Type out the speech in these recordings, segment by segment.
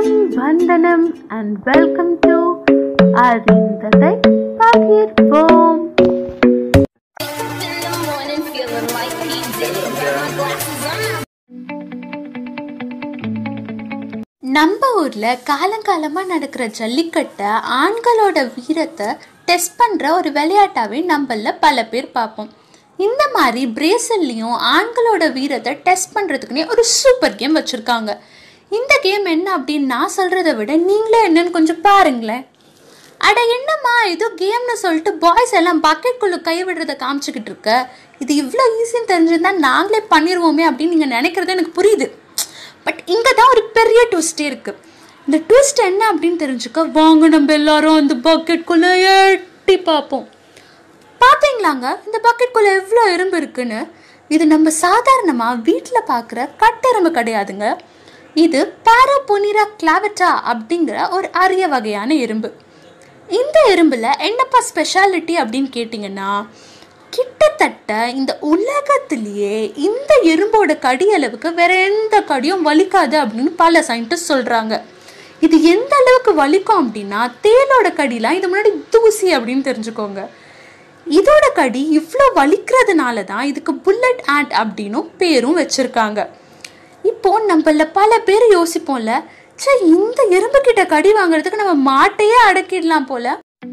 வந்தனம் and welcome to அறிந்ததை பகிர்வோம் in the morning feeling like P. Diddy. Got my glasses on. நம்ம ஊர்ல காலங்காலமா நடக்கிற ஜல்லிக்கட்டை ஆண்களோட வீரத்தை டெஸ்ட் பண்ற ஒரு விளையாட்டாவே நம்மள பல பேர் பார்ப்போம் இந்த மாதிரி பிரேசில்லையும் ஆண்களோட வீரத்தை டெஸ்ட் பண்றதுக்குன்னே ஒரு சூப்பர் கேம் வச்சிருக்காங்க இந்த கேம் என்ன அப்படின்னு நான் சொல்றதை விட நீங்களே என்னன்னு கொஞ்சம் பாருங்களேன் அட என்னம்மா ஏதோ கேம்னு சொல்லிட்டு பாய்ஸ் எல்லாம் பக்கெட்குள்ளே கை விடுறத காமிச்சிக்கிட்டு இருக்க இது இவ்வளோ ஈஸின்னு தெரிஞ்சிருந்தா நாங்களே பண்ணிடுவோமே அப்படின்னு நீங்கள் நினைக்கிறது எனக்கு புரியுது பட் இங்கே தான் ஒரு பெரிய ட்விஸ்டே இருக்குது இந்த ட்விஸ்ட் என்ன அப்படின்னு தெரிஞ்சுக்க வாங்க நம்ம எல்லாரும் அந்த பக்கெட்குள்ளே எட்டி பார்ப்போம் பார்த்தீங்களாங்க இந்த பக்கெட்குள்ளே எவ்வளோ எறும்பு இருக்குன்னு இது நம்ம சாதாரணமாக வீட்டில் பார்க்குற கட்டெரும்பு கிடையாதுங்க இது பாரோபொனிரா கிளாவட்டா அப்படிங்கிற ஒரு அரிய வகையான எறும்பு இந்த எறும்பில் என்னப்பா ஸ்பெஷாலிட்டி அப்படின்னு கேட்டிங்கன்னா கிட்டத்தட்ட இந்த உலகத்திலேயே இந்த எறும்போட கடி அளவுக்கு வேற எந்த கடியும் வலிக்காது அப்படின்னு பல சயின்டிஸ்ட் சொல்கிறாங்க இது எந்த அளவுக்கு வலிக்கும் அப்படின்னா தேலோட கடிலாம் இது முன்னாடி தூசி அப்படின்னு தெரிஞ்சுக்கோங்க இதோட கடி இவ்வளோ வலிக்கிறதுனால தான் இதுக்கு புல்லட் ஆண்ட் அப்படின்னும் பேரும் வச்சிருக்காங்க இப்போ நம்மள பல பேர் யோசிப்போம்ல சே இந்த எறும்பு கிட்ட கடி வாங்குறதுக்கு நம்ம மாட்டையே அடக்கிடலாம் போல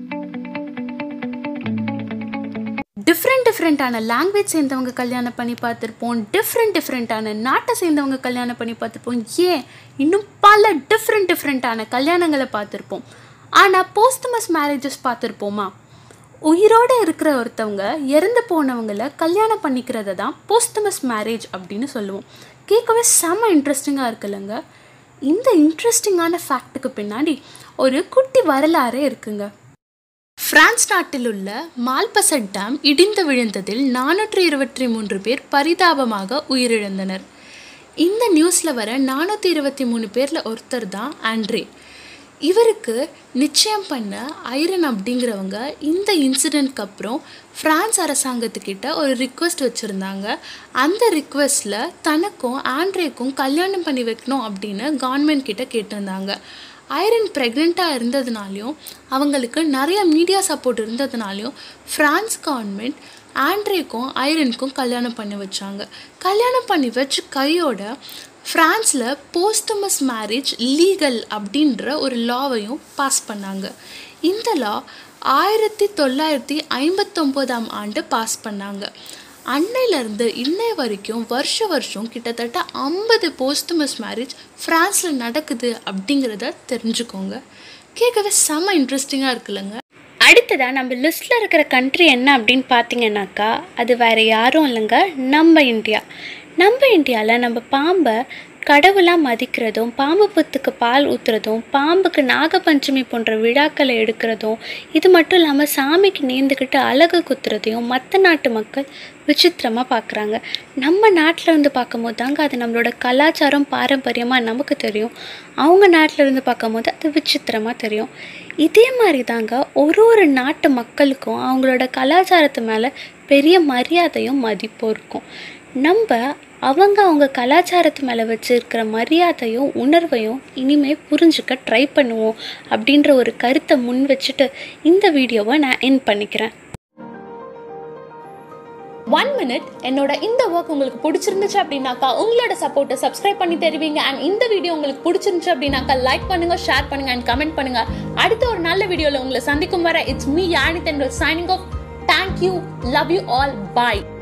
டிஃப்ரெண்ட் டிஃப்ரெண்ட்டான லாங்குவேஜ் சேர்ந்தவங்க கல்யாணம் பண்ணி பார்த்துருப்போம் டிஃப்ரெண்ட் டிஃப்ரெண்ட்டான நாட்டை சேர்ந்தவங்க கல்யாணம் பண்ணி பார்த்துருப்போம் ஏன் இன்னும் பல டிஃப்ரெண்ட் டிஃப்ரெண்ட்டான கல்யாணங்களை பார்த்துருப்போம் ஆனால் போஸ்டமஸ் மேரேஜஸ் பார்த்துருப்போமா உயிரோடு இருக்கிற ஒருத்தவங்க இறந்து போனவங்கள கல்யாணம் பண்ணிக்கிறத தான் போஸ்டமஸ் மேரேஜ் அப்படின்னு சொல்லுவோம் கேட்கவே செம்ம இன்ட்ரெஸ்டிங்காக இருக்குல்லங்க இந்த இன்ட்ரெஸ்டிங்கான ஃபேக்ட்டுக்கு பின்னாடி ஒரு குட்டி வரலாறே இருக்குங்க பிரான்ஸ் நாட்டில் உள்ள மால்பசட் டேம் இடிந்து விழுந்ததில் நானூற்றி இருபத்தி மூன்று பேர் பரிதாபமாக உயிரிழந்தனர் இந்த நியூஸில் வர நானூற்றி இருபத்தி மூணு பேரில் ஒருத்தர் தான் ஆண்ட்ரே இவருக்கு நிச்சயம் பண்ண ஐரன் அப்படிங்கிறவங்க இந்த இன்சிடெண்ட்க்கு அப்புறம் ஃப்ரான்ஸ் அரசாங்கத்துக்கிட்ட ஒரு ரிக்வெஸ்ட் வச்சுருந்தாங்க அந்த ரிக்வெஸ்ட்டில் தனக்கும் ஆண்ட்ரேக்கும் கல்யாணம் பண்ணி வைக்கணும் அப்படின்னு கவர்மெண்ட் கிட்ட கேட்டிருந்தாங்க ஐரன் ப்ரெக்னெண்ட்டாக இருந்ததுனாலையும் அவங்களுக்கு நிறைய மீடியா சப்போர்ட் இருந்ததுனாலையும் ஃப்ரான்ஸ் கவர்மெண்ட் ஆண்ட்ரேக்கும் ஐரனுக்கும் கல்யாணம் பண்ணி வச்சாங்க கல்யாணம் பண்ணி வச்ச கையோட ஃப்ரான்ஸில் போஸ்டமஸ் மேரேஜ் லீகல் அப்படின்ற ஒரு லாவையும் பாஸ் பண்ணாங்க இந்த லா ஆயிரத்தி தொள்ளாயிரத்தி ஐம்பத்தொம்போதாம் ஆண்டு பாஸ் பண்ணாங்க அன்னையிலேருந்து இன்னை வரைக்கும் வருஷ வருஷம் கிட்டத்தட்ட ஐம்பது போஸ்டமஸ் மேரேஜ் ஃப்ரான்ஸில் நடக்குது அப்படிங்கிறத தெரிஞ்சுக்கோங்க கேட்கவே செம்ம இன்ட்ரெஸ்டிங்காக இருக்குல்லங்க அடுத்ததாக நம்ம லிஸ்ட்டில் இருக்கிற கண்ட்ரி என்ன அப்படின்னு பார்த்தீங்கன்னாக்கா அது வேறு யாரும் இல்லைங்க நம்ம இந்தியா நம்ம இந்தியாவில் நம்ம பாம்பை கடவுளாக மதிக்கிறதும் பாம்பு புத்துக்கு பால் ஊற்றுறதும் பாம்புக்கு நாகபஞ்சமி போன்ற விழாக்களை எடுக்கிறதும் இது மட்டும் இல்லாமல் சாமிக்கு நேர்ந்துக்கிட்டு அழகு குத்துறதையும் மற்ற நாட்டு மக்கள் விசித்திரமாக பார்க்குறாங்க நம்ம நாட்டில் இருந்து பார்க்கும்போது தாங்க அது நம்மளோட கலாச்சாரம் பாரம்பரியமாக நமக்கு தெரியும் அவங்க நாட்டில் இருந்து பார்க்கும்போது அது விசித்திரமாக தெரியும் இதே மாதிரி தாங்க ஒரு ஒரு நாட்டு மக்களுக்கும் அவங்களோட கலாச்சாரத்து மேலே பெரிய மரியாதையும் மதிப்பும் இருக்கும் நம்ம அவங்க அவங்க கலாச்சாரத்து மேலே வச்சுருக்கிற மரியாதையும் உணர்வையும் இனிமேல் புரிஞ்சுக்க ட்ரை பண்ணுவோம் அப்படின்ற ஒரு கருத்தை முன் வச்சுட்டு இந்த வீடியோவை நான் என் பண்ணிக்கிறேன் ஒன் மினிட் என்னோட இந்த ஒர்க் உங்களுக்கு பிடிச்சிருந்துச்சு அப்படின்னாக்கா உங்களோட சப்போர்ட்டை சப்ஸ்கிரைப் பண்ணி தருவீங்க அண்ட் இந்த வீடியோ உங்களுக்கு பிடிச்சிருந்துச்சு அப்படின்னாக்கா லைக் பண்ணுங்க ஷேர் பண்ணுங்க அண்ட் கமெண்ட் பண்ணுங்க அடுத்த ஒரு நல்ல வீடியோல உங்களை சந்திக்கும் வர it's me Yaani then signing off thank you love you all bye